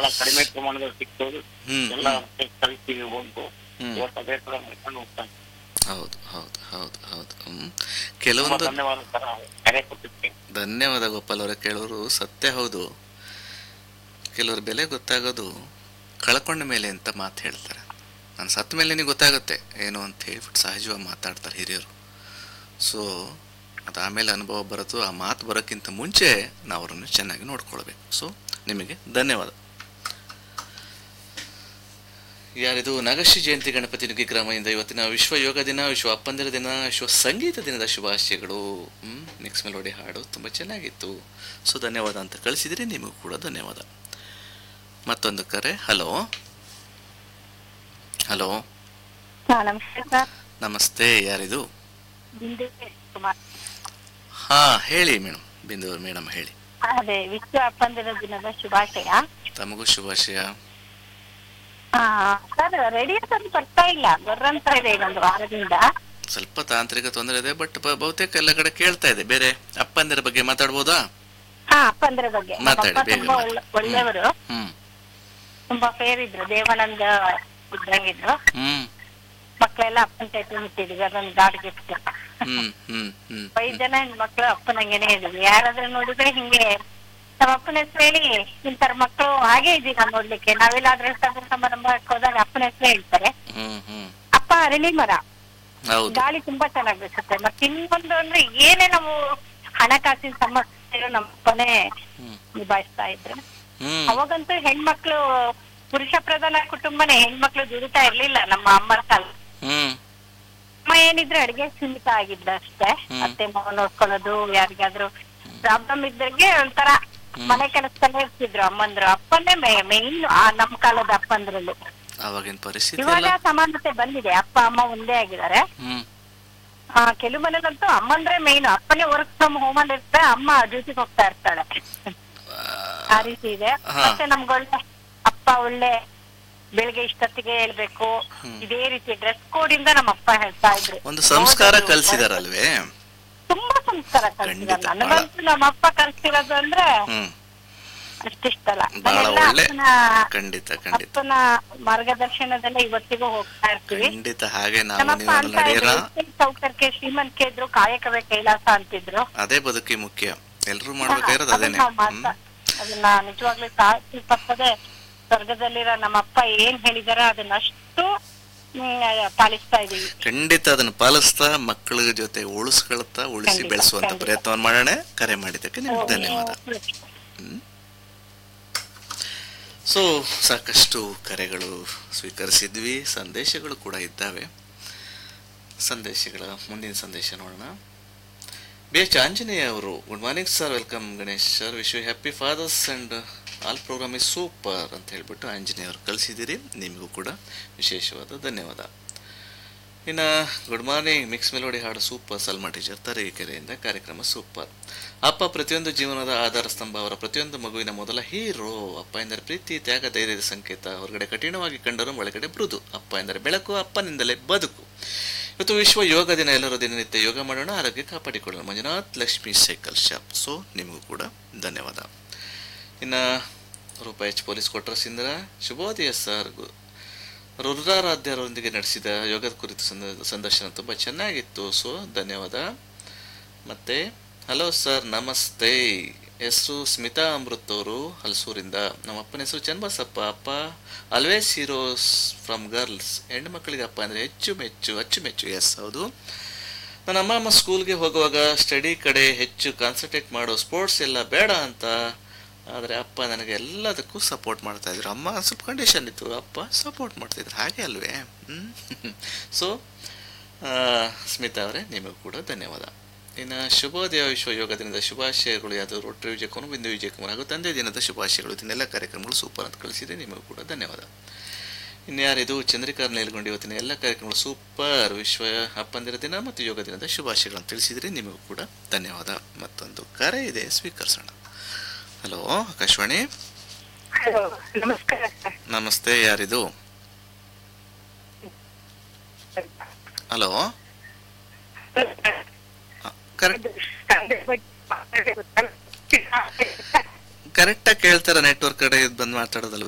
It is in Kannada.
ಬಹಳ ಕಡಿಮೆ ಪ್ರಮಾಣದಲ್ಲಿ ಸಿಗ್ತದೆ ಹ್ಮ್ ಎಲ್ಲ ಕಲಿತೀವಿ ಬಂತು ಹ್ಮ್ ಇವತ್ತು ಅದೇ ತರ ಮಾಡ್ಕೊಂಡು ಹೋಗ್ತಾನೆ ಹೌದು ಹೌದು ಹೌದು ಹೌದು ಹ್ಮ್ ತುಂಬಾ ಕೆಲವೊಂದು ಧನ್ಯವಾದ ಸರ್ ಕರೆ ಕೊಟ್ಟಿದ್ದೆ ಧನ್ಯವಾದ ಗೋಪಾಲ್ ಅವರ ಕೇಳೋರು ಸತ್ಯ ಹೌದು ಕೆಲವ್ರ ಬೆಲೆ ಗೊತ್ತಾಗೋದು ಕಳ್ಕೊಂಡ ಮೇಲೆ ಅಂತ ಮಾತು ಹೇಳ್ತಾರೆ ನಾನು ಸತ್ತ ಮೇಲೆ ನಿನಗೆ ಗೊತ್ತಾಗುತ್ತೆ ಏನು ಅಂತ ಹೇಳ್ಬಿಟ್ಟು ಸಹಜವಾಗಿ ಮಾತಾಡ್ತಾರೆ ಹಿರಿಯರು ಸೊ ಅದು ಆಮೇಲೆ ಅನುಭವ ಬರೋದು ಆ ಮಾತು ಬರೋಕ್ಕಿಂತ ಮುಂಚೆ ನಾವು ಅವರನ್ನು ಚೆನ್ನಾಗಿ ನೋಡ್ಕೊಳ್ಬೇಕು ಸೊ ನಿಮಗೆ ಧನ್ಯವಾದ ಯಾರಿದು ನಗಶಿ ಜಯಂತಿ ಗಣಪತಿ ನುಗ್ಗಿ ಗ್ರಾಮದಿಂದ ಇವತ್ತಿನ ವಿಶ್ವ ಯೋಗ ದಿನ ವಿಶ್ವ ಅಪ್ಪಂದಿರ ದಿನ ವಿಶ್ವ ಸಂಗೀತ ದಿನದ ಶುಭಾಶಯಗಳು ಹ್ಮ್ ಮಿಕ್ಸ್ ಮೆಲೋಡಿ ಹಾಡು ತುಂಬ ಚೆನ್ನಾಗಿತ್ತು ಸೊ ಧನ್ಯವಾದ ಅಂತ ಕಳಿಸಿದಿರಿ ನಿಮಗೂ ಕೂಡ ಧನ್ಯವಾದ ಮತ್ತೊಂದು ಕರೆ ಹಲೋ ಹಲೋ ಹಾ ನಮಸ್ತೆ ಸರ್ ನಮಸ್ತೆ ಯಾರಿದು ಬಿಂದು ಕುಮಾರ್ ಹಾ ಹೇಳಿ ಮೇಡಮ್ ಬಿಂದು ಮೇಡಮ್ ಹೇಳಿ ಅದೇ ವಿಶ್ವ ಅಪ್ಪಂದಿರ ದಿನದ ಶುಭಾಶಯ ತಮಗೂ ಶುಭಾಶಯ ಆ, ಸರ್ ರೇಡಿಯೋಸ್ ಅದು ಬರ್ತಾ ಇಲ್ಲ ಬರ್ರಂತ ಇದೆ ಇದೊಂದು ವಾರದಿಂದ ಸ್ವಲ್ಪ ತಾಂತ್ರಿಕ ತೊಂದರೆ ಇದೆ ಬಟ್ ಬಹುತೇಕ ಎಲ್ಲ ಕಡೆ ಕೇಳ್ತಾ ಇದೆ ಬೇರೆ ಅಪ್ಪಂದಿರ ಬಗ್ಗೆ ಮಾತಾಡ್ಬೋದಾ ಹಾ ಅಪ್ಪಂದಿರ ಬಗ್ಗೆ ನಮ್ಮ ಮಾತಾಡಿ, ಅಪ್ಪ ಬೇಗ ತುಂಬಾ ಮಾತಾಡಿ. ಒಳ್ಳೆ- ಒಳ್ಳೆಯವರು ಹ್ಮ್ ತುಂಬಾ ಫೇರ್ ಇದ್ರು ದೇವಾನಂದ ಇದ್ದಂಗಿದ್ರು ಹ್ಮ್ ಮಕ್ಕಳೆಲ್ಲ ಅಪ್ಪನ ಕೈ ಹುಟ್ಟಿದ್ವಿ ಅದೊಂದು ಗಾಡ್ ಗಿಫ್ಟ್ ಹ್ಮ್ ಹ್ಮ್ ಹ್ಮ್ ಐದ್ ಜನ ಹೆಣ್ಮಕ್ಳು ಅಪ್ಪನಂಗೆನೆ ಇದ್ವಿ ಯಾರಾದ್ರೂ ನೋಡಿದ್ರೆ ಹಿಂಗೆ ನಮ್ಮ ಅಪ್ಪನ ಹೆಸರು ಹೇಳಿ ಇಂತರ ಮಕ್ಕಳು ಹಾಗೆ ಇದ್ದೀರಾ ನೋಡ್ಲಿಕ್ಕೆ ನಾವೆಲ್ಲಾದ್ರೂ ಸಭೆ ಸಮಾರಂಭಕ್ಕೆ ಹೋದಾಗ ಅಪ್ಪನ ಹೆಸರು ಹೇಳ್ತಾರೆ ಹ್ಮ್ ಹ್ಮ್ ಅಪ್ಪ ಅರಳಿ ಮರ ಹೌದು ಗಾಳಿ ತುಂಬಾ ಚೆನ್ನಾಗಿ ಬೀಸುತ್ತೆ ಮತ್ತೆ ಇನ್ನೊಂದು ಅಂದ್ರೆ ಏನೇ ನಾವು ಹಣಕಾಸಿನ ಸಮಸ್ಯೆ ನಮ್ಮ ಅಪ್ಪನೇ ಹ್ಮ್ ನಿಭಾಯಿಸ್ತಾ ಇದ್ರು ಹ್ಮ್ ಅವಾಗಂತೂ ಹೆಣ್ಮಕ್ಳು ಪುರುಷ ಪ್ರಧಾನ ಕುಟುಂಬನೇ ಹೆಣ್ಮಕ್ಳು ದುಡಿತಾ ಇರ್ಲಿಲ್ಲ ನಮ್ಮ ಅಮ್ಮನ ಕಾಲ ಹ್ಮ್ ಅಮ್ಮ ಏನಿದ್ರೆ ಅಡಿಗೆ ಸೀಮಿತ ಆಗಿದ್ದ ಅಷ್ಟೇ ಹ್ಮ್. ಅತ್ತೆ ಮಗ ನೋಡ್ಕೊಳ್ಳೋದು ಯಾರಿಗಾದ್ರೂ ಪ್ರಾಬ್ಲಮ್ ಇದ್ದಂಗೆ ಒಂಥರ ಹ್ಮ್. ಮನೆ ಕೆಲಸದಲ್ಲೇ ಇರ್ತಿದ್ರು ಅಮ್ಮಂದ್ರು ಅಪ್ಪನೇ ಮೇನ್ ನಮ್ಮ ಕಾಲದ ಅಪ್ಪಂದ್ರಲ್ಲಿ ಅವಾಗಿನ ಪರಿಸ್ಥಿತಿ ಇವಾಗ ಎಲ್ಲ ಸಮಾನತೆ ಬಂದಿದೆ ಅಪ್ಪ ಅಮ್ಮ ಒಂದೇ ಆಗಿದ್ದಾರೆ ಹ್ಮ್ ಆ ಕೆಲವು ಮನೇಲಂತೂ ಅಮ್ಮಂದ್ರೆ ಮೇನ್ ಅಪ್ಪನೇ ವರ್ಕ್ ಫ್ರಮ್ ಹೋಮ್ ಅಲ್ಲಿ ಇರ್ತಾರೆ ಅಮ್ಮ ಡ್ಯೂಟಿಗೆ ಹೋಗ್ತಾ ಇರ್ತಾಳೆ ಆ ರೀತಿ ಇದೆ ಹಾ. ಮತ್ತೆ ನಮ್ಗೊಳ್ಳೆ ಅಪ್ಪ ಒಳ್ಳೆ ಬೆಳಿಗ್ಗೆ ಇಷ್ಟೊತ್ತಿಗೆ ಹೇಳ್ಬೇಕು ಹ್ಮ್. ಇದೇ ರೀತಿ ಡ್ರೆಸ್ ಕೋಡ್ ಇಂದ ನಮ್ಮ ಅಪ್ಪ ಹೇಳ್ತಾ ಇದ್ರು ಒಂದು ಸಂಸ್ಕಾರ ಓದೋದು, ಕಲ್ಸಿದಾರಲ್ವೇ ತುಂಬಾ ಸಂಸ್ಕಾರ ಖಂಡಿತ, ಕಲ್ಸಿದಾರೆ ನನಗಂತೂ ನಮ್ಮ ಅಪ್ಪ ಕಲ್ಸಿರೋದು ಅಂದ್ರೆ ಹ್ಮ್ ಅಷ್ಟಿಷ್ಟಲ್ಲ ಬಹಳ ನಾನೆಲ್ಲ ಒಳ್ಳೆ ಅಪ್ಪನ ಖಂಡಿತ ಖಂಡಿತ ಅಪ್ಪನ ಮಾರ್ಗದರ್ಶನದಲ್ಲೇ ಇವತ್ತಿಗೂ ಹೋಗ್ತಾ ಇರ್ತೀವಿ ಖಂಡಿತ ಹಾಗೆ ನಾವು ನಮ್ಮಪ್ಪ ನೀವು ಅಂತ ನಡೆಯೋಣ ಇದ್ರು ಎಷ್ಟೇ ಸೌಕರ್ಯಕ್ಕೆ ಶ್ರೀಮಂತಿಕೆ ಇದ್ರು ಕಾಯಕವೇ ಕೈಲಾಸ ಅಂತಿದ್ರು ಅದೇ ಬದುಕಿ ಮುಖ್ಯ ಎಲ್ರು ಮಾಡ್ಬೇಕಾಗಿರೋದು ಅದನ್ನ ಅದೇನೆ ನಾವ್ ಮಾತ್ರ ಅದನ್ನ ನಿಜವಾಗ್ಲೂ ಸಾಕ್ಷಿ ತಪ್ಪದೆ ಸ್ವರ್ಗದಲ್ಲಿರೋ ನಮ್ಮಪ್ಪ ಏನ್ ಹೇಳಿದಾರ ಅದನ್ನಷ್ಟು ಹ್ಮ್, ಪಾಲಿಸ್ತಾ ಇದೀವಿ ಖಂಡಿತ ಅದನ್ನ ಪಾಲಿಸ್ತಾ ಮಕ್ಕಳ ಜೊತೆ ಉಳಿಸ್ಕೊಳ್ತಾ ಉಳಿಸಿ ಖಂಡಿತ, ಬೆಳೆಸುವಂತ ಖಂಡಿತ. ಪ್ರಯತ್ನವನ್ನು ಮಾಡೋಣ ಕರೆ ಮಾಡಿದ್ದಕ್ಕೆ ನಿಮ್ಗೆ ಧನ್ಯವಾದ ಸೊ ಸಾಕಷ್ಟು ಕರೆಗಳು ಸ್ವೀಕರಿಸಿದ್ವಿ ಸಂದೇಶಗಳು ಕೂಡ ಇದ್ದಾವೆ ಸಂದೇಶಗಳ ಮುಂದಿನ ಸಂದೇಶ ನೋಡೋಣ ಬಿ ಎಚ್ ಆಂಜನೇಯ ಅವರು good morning sir welcome Ganesh sir wish you happy father's and all programme is super ಅಂತ ಹೇಳ್ಬಿಟ್ಟು ಆಂಜನೇಯ ಅವರು ಕಳಿಸಿದ್ದೀರಿ ನಿಮಗೂ ಕೂಡ ವಿಶೇಷವಾದ ಧನ್ಯವಾದ ಇನ್ನು ಗುಡ್ ಮಾರ್ನಿಂಗ್ ಮಿಕ್ಸ್ ಮೆಲೋಡಿ ಹಾಡು ಸೂಪರ್ ಸಲ್ಮಾ ಟೀಚರ್ ತರೀಕೆರೆಯಿಂದ ಕಾರ್ಯಕ್ರಮ ಸೂಪರ್ ಅಪ್ಪ ಪ್ರತಿಯೊಂದು ಜೀವನದ ಆಧಾರ ಸ್ತಂಭ ಅವರ ಪ್ರತಿಯೊಂದು ಮಗುವಿನ ಮೊದಲ ಹೀರೋ ಅಪ್ಪ ಎಂದರೆ ಪ್ರೀತಿ ತ್ಯಾಗ ಧೈರ್ಯದ ಸಂಕೇತ ಹೊರಗಡೆ ಕಠಿಣವಾಗಿ ಕಂಡರೂ ಒಳಗಡೆ ಮೃದು ಅಪ್ಪ ಎಂದರೆ ಬೆಳಕು ಅಪ್ಪನಿಂದಲೇ ಬದುಕು ಇವತ್ತು ವಿಶ್ವ ಯೋಗ ದಿನ ಎಲ್ಲರೂ ದಿನನಿತ್ಯ ಯೋಗ ಮಾಡೋಣ ಆರೋಗ್ಯ ಕಾಪಾಡಿಕೊಳ್ಳೋಣ Manjunath Lakshmi cycle shop so ನಿಮಗೂ ಕೂಡ ಧನ್ಯವಾದ ಇನ್ನು ರೂಪಾಯಿ ಎಚ್ ಪೊಲೀಸ್ ಕೊಟ್ರಸಿಂದ್ರ ಶುಭೋದಯ ಸರ್ ಗು- ರುದ್ರಾರಾಧ್ಯರೊಂದಿಗೆ ನಡೆಸಿದ ಯೋಗದ ಕುರಿತು ಸಂದ- ಸಂದರ್ಶನ ತುಂಬ ಚೆನ್ನಾಗಿತ್ತು ಸೊ ಧನ್ಯವಾದ ಮತ್ತೆ ಹಲೋ ಸರ್ ನಮಸ್ತೆ ಹೆಸರು ಸ್ಮಿತಾ ಅಮೃತ್ ಅವರು ಹಲಸೂರಿಂದ ನಮ್ಮ ಅಪ್ಪನ ಹೆಸರು ಚನ್ನಬಸಪ್ಪ ಅಪ್ಪ ಆಲ್ವೇಸ್ ಹೀರೋಸ್ ಫ್ರಮ್ ಗರ್ಲ್ಸ್ ಹೆಣ್ಣು ಮಕ್ಕಳಿಗೆ ಅಪ್ಪ ಅಂದರೆ ಹೆಚ್ಚು ಮೆಚ್ಚು ಅಚ್ಚುಮೆಚ್ಚು ಎಸ್ ಹೌದು ನನ್ನ ಅಮ್ಮ ಅಮ್ಮ ಸ್ಕೂಲ್ಗೆ ಹೋಗುವಾಗ ಸ್ಟಡಿ ಕಡೆ ಹೆಚ್ಚು ಕಾನ್ಸಂಟ್ರೇಟ್ ಮಾಡೋ ಸ್ಪೋರ್ಟ್ಸ್ ಎಲ್ಲ ಬೇಡ ಅಂತ ಆದರೆ ಅಪ್ಪ ನನಗೆ ಎಲ್ಲದಕ್ಕೂ ಸಪೋರ್ಟ್ ಮಾಡ್ತಾ ಇದ್ರು ಅಮ್ಮ ಸ್ವಲ್ಪ ಕಂಡೀಷನ್ ಇತ್ತು ಅಪ್ಪ ಸಪೋರ್ಟ್ ಮಾಡ್ತಿದ್ರು ಹಾಗೆ ಅಲ್ವೇ ಸೊ ಸ್ಮಿತಾ ಅವರೇ ನಿಮಗೂ ಕೂಡ ಧನ್ಯವಾದ ಇನ್ನು ಶುಭೋದಯ ವಿಶ್ವ ಯೋಗ ದಿನದ ಶುಭಾಶಯಗಳು ಯಾವುದು ರೋಟರಿ ವಿಜಯಕುಮಾರ್ ಬಿಂದು ವಿಜಯಕುಮಾರ್ ಹಾಗೂ ತಂದೆ ದಿನದ ಶುಭಾಶಯಗಳು ಇದನ್ನೆಲ್ಲ ಕಾರ್ಯಕ್ರಮಗಳು ಸೂಪರ್ ಅಂತ ಕಳಿಸಿದೆ ನಿಮಗೂ ಕೂಡ ಧನ್ಯವಾದ ಇನ್ಯಾರಿದು ಚಂದ್ರಿಕಾ ನೇಲ್ಗೊಂಡು ಇವತ್ತಿನ ಎಲ್ಲ ಕಾರ್ಯಕ್ರಮಗಳು ಸೂಪರ್ ವಿಶ್ವ ಅಪ್ಪಂದಿರ ದಿನ ಮತ್ತು ಯೋಗ ದಿನದ ಶುಭಾಶಯಗಳನ್ನು ತಿಳಿಸಿದರೆ ನಿಮಗೂ ಕೂಡ ಧನ್ಯವಾದ ಮತ್ತೊಂದು ಕರೆ ಇದೆ ಸ್ವೀಕರಿಸೋಣ ಹಲೋ ಆಕಾಶವಾಣಿ ಹಲೋ ನಮಸ್ಕಾರ ಸರ್ ನಮಸ್ತೆ ಯಾರಿದು ಹಲೋ ಕರೆಕ್ಟ್ ಕರೆಕ್ಟಾಗಿ ಕೇಳ್ತಾರ ನೆಟ್ವರ್ಕ್ ಕಡೆ ಬಂದು ಮಾತಾಡೋದಲ್ವ